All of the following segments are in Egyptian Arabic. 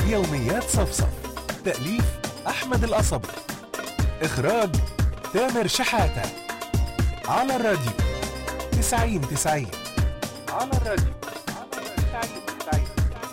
يوميات صفصف تأليف أحمد القصبي إخراج تامر شحاتة على الراديو تسعين تسعين على الراديو تسعين تسعين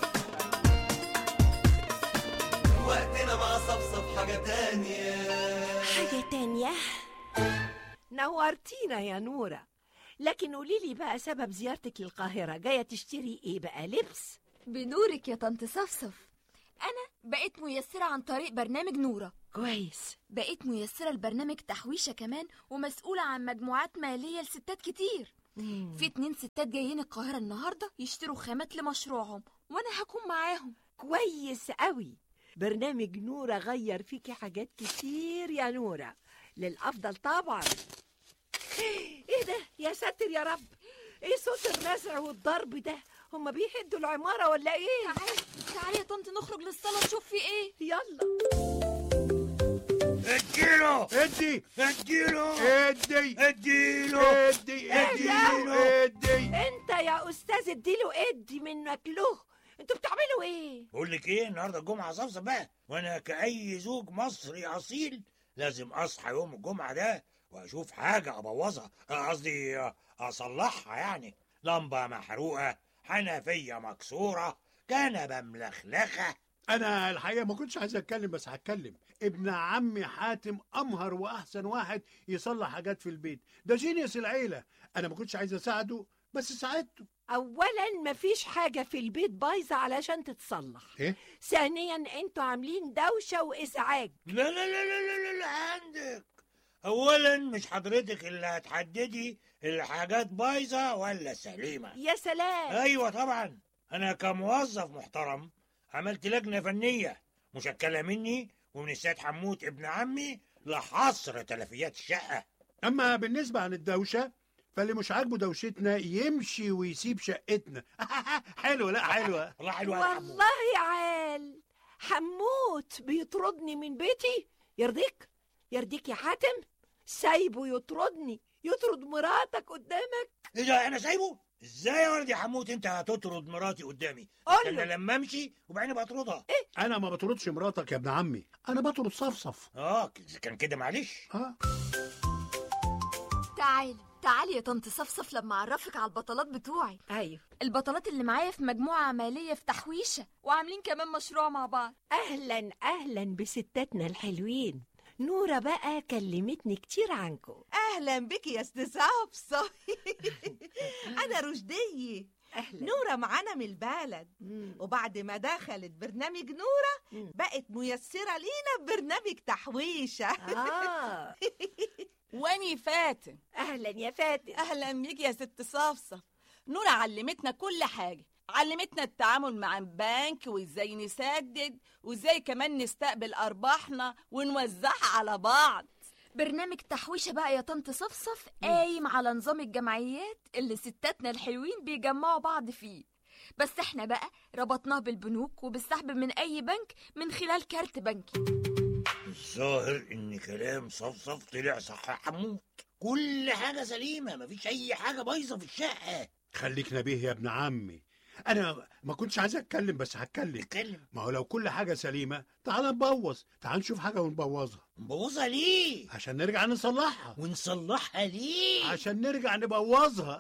وقتنا مع صفصف حاجة تانية حاجة تانية نورتينا يا نورة لكن قولي لي بقى سبب زيارتك للقاهرة جاية تشتري ايه بقى لبس بنورك يا طنط صفصف أنا بقيت ميسرة عن طريق برنامج نورة كويس بقيت ميسرة لبرنامج تحويشة كمان ومسؤولة عن مجموعات مالية لستات كتير في اتنين ستات جايين القاهرة النهاردة يشتروا خامات لمشروعهم وأنا هكون معاهم كويس قوي برنامج نورة غير فيكي حاجات كتير يا نورة للأفضل طبعا ايه ده يا ساتر يا رب ايه صوت الرزع والضرب ده هما بيهدوا العمارة ولا ايه تعالي تعالي يا طنط نخرج للصالة نشوف في ايه يلا اديله ادي اديله ادي اديله ادي اديله ادي انت يا استاذ اديله ادي منك له انتوا بتعملوا ايه بقول لك ايه النهارده الجمعه صفصه بقى وانا كاي زوج مصري اصيل لازم اصحى يوم الجمعه ده واشوف حاجه ابوظها آه، قصدي آه، اصلحها يعني لمبه محروقه حنفيه مكسوره كنبه ملخلخه انا الحقيقه ما كنتش عايز اتكلم بس هتكلم ابن عمي حاتم امهر واحسن واحد يصلح حاجات في البيت ده جينيوس العيله انا ما كنتش عايز اساعده بس ساعدته اولا مفيش حاجة في البيت بايظة علشان تتصلح ايه ثانيا انتوا عاملين دوشة وازعاج لا لا لا لا لا لا, لا عندك اولا مش حضرتك اللي هتحددي الحاجات بايظه ولا سليمه يا سلام ايوه طبعا انا كموظف محترم عملت لجنه فنيه مشكله مني ومن السيد حموت ابن عمي لحصر تلفيات الشقه اما بالنسبه عن الدوشه فاللي مش عاجبه دوشتنا يمشي ويسيب شقتنا حلوه لا حلوه الله حلوه يا حموت. والله عال حموت بيطردني من بيتي يرضيك يرضيك يا حاتم سايبه يطردني يطرد مراتك قدامك ايه ده انا سايبه ازاي يا ولد يا حموت انت هتطرد مراتي قدامي قول استنى له. لما امشي وبعدين بطردها انا ما بطردش مراتك يا ابن عمي انا بطرد صفصف اه ك- كان كده معلش ها تعالي تعالي يا طنط صفصف لما أعرفك على البطلات بتوعي ايوه البطلات اللي معايا في مجموعة عملية في تحويشة وعاملين كمان مشروع مع بعض اهلا اهلا بستاتنا الحلوين نورة بقى كلمتني كتير عنكم اهلا بك يا استاذ صفصف انا رشديه اهلا نوره معانا من البلد مم. وبعد ما دخلت برنامج نوره مم. بقت ميسره لينا ببرنامج تحويشه اه واني فاتن اهلا يا فاتن اهلا بيك يا ست صفصف نورة علمتنا كل حاجة علمتنا التعامل مع البنك وازاي نسدد وازاي كمان نستقبل ارباحنا ونوزعها على بعض برنامج تحويشة بقى يا طنط صفصف قايم على نظام الجمعيات اللي ستاتنا الحلوين بيجمعوا بعض فيه بس احنا بقى ربطناه بالبنوك وبالسحب من اي بنك من خلال كارت بنكي الظاهر ان كلام صفصف طلع صح يا حموت كل حاجه سليمه مفيش اي حاجه بايظه في الشقه خليك نبيه يا ابن عمي انا ما كنتش عايز اتكلم بس هتكلم اتكلم ما هو لو كل حاجه سليمه تعال نبوظ تعال نشوف حاجه ونبوظها نبوظها ليه عشان نرجع نصلحها ونصلحها ليه عشان نرجع نبوظها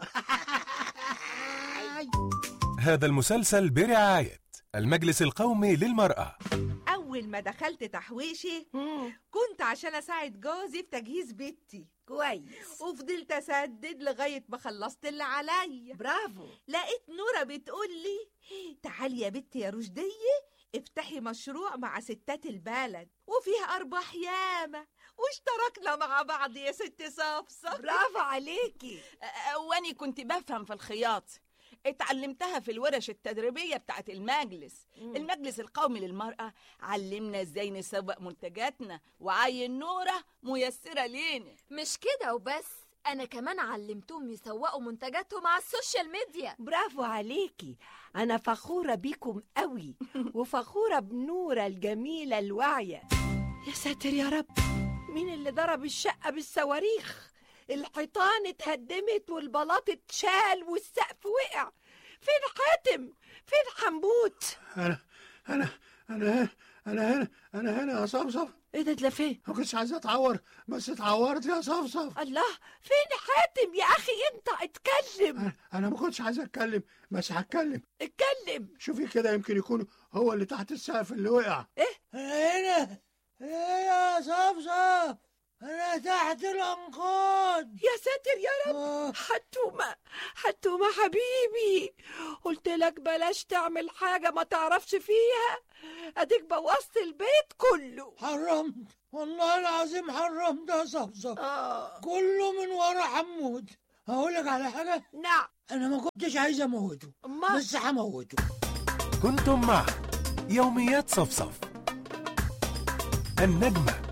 هذا المسلسل برعاية المجلس القومي للمرأة اول ما دخلت تحويشي مم. كنت عشان اساعد جوزي في تجهيز بيتي كويس وفضلت اسدد لغايه ما خلصت اللي عليا برافو لقيت نورة بتقول لي تعالي يا بنتي يا رشدية افتحي مشروع مع ستات البلد وفيها أرباح ياما واشتركنا مع بعض يا ست صفصف برافو عليكي أ- واني كنت بفهم في الخياط اتعلمتها في الورش التدريبية بتاعت المجلس المجلس القومي للمرأة علمنا ازاي نسوق منتجاتنا وعين نورة ميسرة لينا مش كده وبس انا كمان علمتهم يسوقوا منتجاتهم على السوشيال ميديا برافو عليكي انا فخورة بيكم قوي وفخورة بنورة الجميلة الواعية يا ساتر يا رب مين اللي ضرب الشقة بالصواريخ الحيطان اتهدمت والبلاط اتشال والسقف وقع فين حاتم فين حنبوت انا انا انا هنا انا هنا انا هنا يا صفصف ايه ده فين ما كنتش عايز اتعور بس اتعورت يا صفصف الله فين حاتم يا اخي انت اتكلم انا أنا ما كنتش عايز اتكلم بس هتكلم اتكلم شوفي كده يمكن يكون هو اللي تحت السقف اللي وقع انا هنا ايه يا صفصف انا تحت الانقاض يا ساتر يا رب آه. حتومة حتومة حبيبي قلت لك بلاش تعمل حاجة ما تعرفش فيها اديك بوظت البيت كله حرمت والله العظيم حرمت يا صفصف اه كله من ورا حمود هقول لك على حاجه نعم انا ما كنتش عايز اموته ما بس هموته كنتم مع يوميات صفصف النجمة